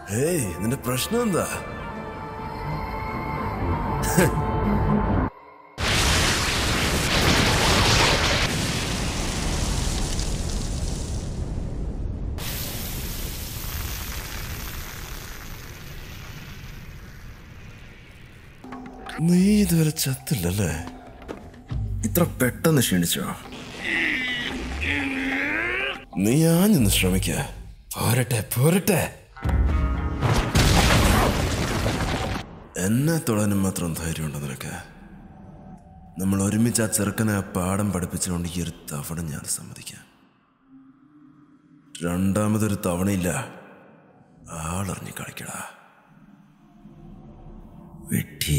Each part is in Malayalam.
ഏയ് നിന്റെ പ്രശ്നം എന്താ നീ ഇതുവരെ ചത്തില്ലല്ലേ ഇത്ര പെട്ടെന്ന് ക്ഷീണിച്ചോ നീ ആഞ്ഞൊന്ന് ശ്രമിക്ക പോരട്ടെ പോരട്ടെ എന്നെ തൊടാനും മാത്രം ധൈര്യമുണ്ടോ നിനക്ക് നമ്മൾ ഒരുമിച്ച് ആ ചെറുക്കനെ ആ പാഠം പഠിപ്പിച്ചുകൊണ്ട് ഈ ഒരു തവണ ഞാൻ സമ്മതിക്കാം രണ്ടാമതൊരു തവണയില്ല ആളറിഞ്ഞ് കളിക്കടാ വെട്ടി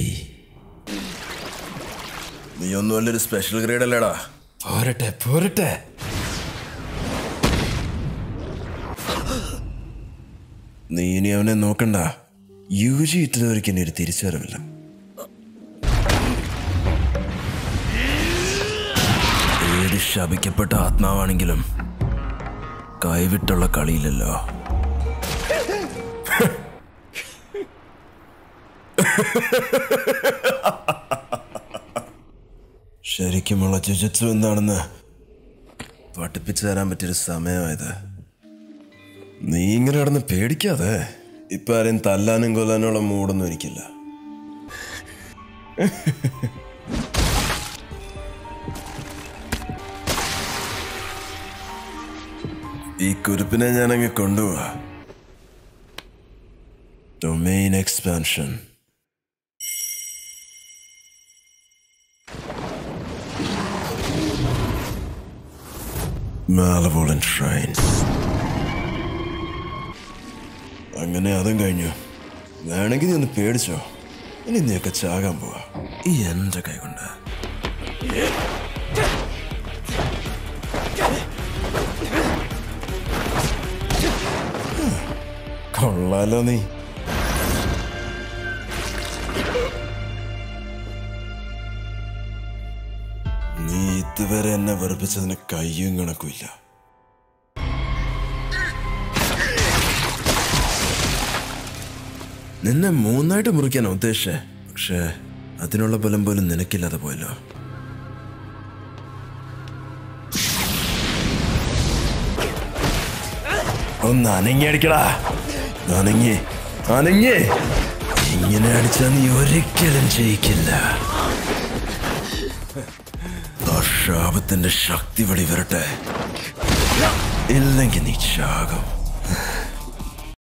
നീ ഒന്നും അല്ലൊരു സ്പെഷ്യൽ ഗ്രേഡ് അല്ലേടാ പോരട്ടെ പോരട്ടെ നീ ഇനി അവനെ നോക്കണ്ട യു ജി ഇട്ടവർക്ക് ഇനി ഒരു തിരിച്ചറിവില്ല ഏത് ശപിക്കപ്പെട്ട ആത്മാവാണെങ്കിലും കൈവിട്ടുള്ള കളിയില്ലല്ലോ ശരിക്കുമുള്ള ജുജുത്സു എന്താണെന്ന് പഠിപ്പിച്ചു തരാൻ പറ്റിയൊരു സമയമായത് നീ ഇങ്ങനെ കിടന്ന് പേടിക്കാതെ ഇപ്പൊ ആരെയും തല്ലാനും കൊല്ലാനുള്ള മൂടൊന്നും എനിക്കില്ല ഈ കുരുപ്പിനെ ഞാൻ അങ്ങ് കൊണ്ടുപോവാ ഡൊമെയിൻ എക്സ്പാൻഷൻ മാലവോളൻ ഷ്രൈൻസ് അങ്ങനെ അതും കഴിഞ്ഞു വേണമെങ്കിൽ നീ ഒന്ന് പേടിച്ചോ ഇനി നീയൊക്കെ ചാകാൻ പോവാ ഈ എന്റെ കൈ കൊണ്ട് കൊള്ളാലോ നീ നീ ഇതുവരെ എന്നെ വെറുപ്പിച്ചതിന് കയ്യും കണക്കുമില്ല നിന്നെ മൂന്നായിട്ട് മുറിക്കാൻ ഉദ്ദേശിച്ചേ പക്ഷേ അതിനുള്ള ബലം പോലും നിനക്കില്ലാതെ പോയല്ലോ ഒന്ന് അനങ്ങി അടിക്കടാ അനങ്ങി അനങ്ങി ഇങ്ങനെ അടിച്ചാൽ നീ ഒരിക്കലും ജയിക്കില്ല ആ ശാപത്തിന്റെ ശക്തി വെളി വരട്ടെ ഇല്ലെങ്കിൽ നീ ചാകും